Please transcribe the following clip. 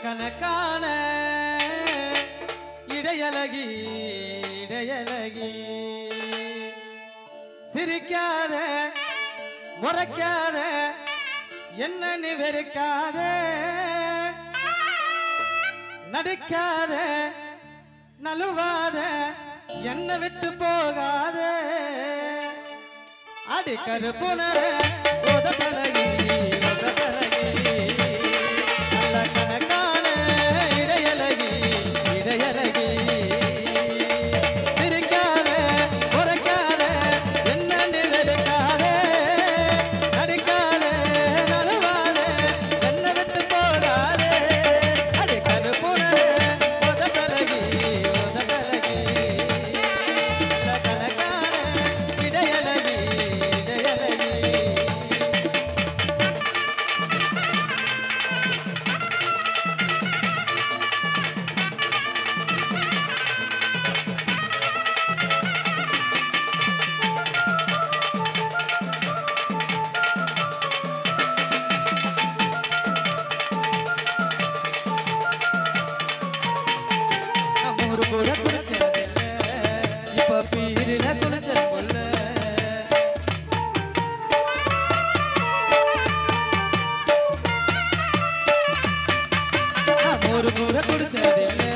கணக்கான இடையழகி இடையழகி சிரிக்காத முறைக்காத என்ன நீ வெறுக்காத நடிக்காத நழுவாத என்ன விட்டு போகாத அடி கருப்புணர உதப்பலகி உதப்பலகி நல்ல கணக்கான இடையழகி இடையழகி சிரிக்காத முறைக்காத என்ன நிழலுக்காத நடிக்காத நழுவாத என்ன விட்டு போகாத அடி கருப்புணர உதப்பலகி உதப்பலகி நல்ல கணக்கான இடையழகி இடையழகி நம்மூரு கூட குடிச்சதில்ல இப்ப பீரில குடிச்சது கொல்ல நம்மூரு கூட குடிச்சதில்ல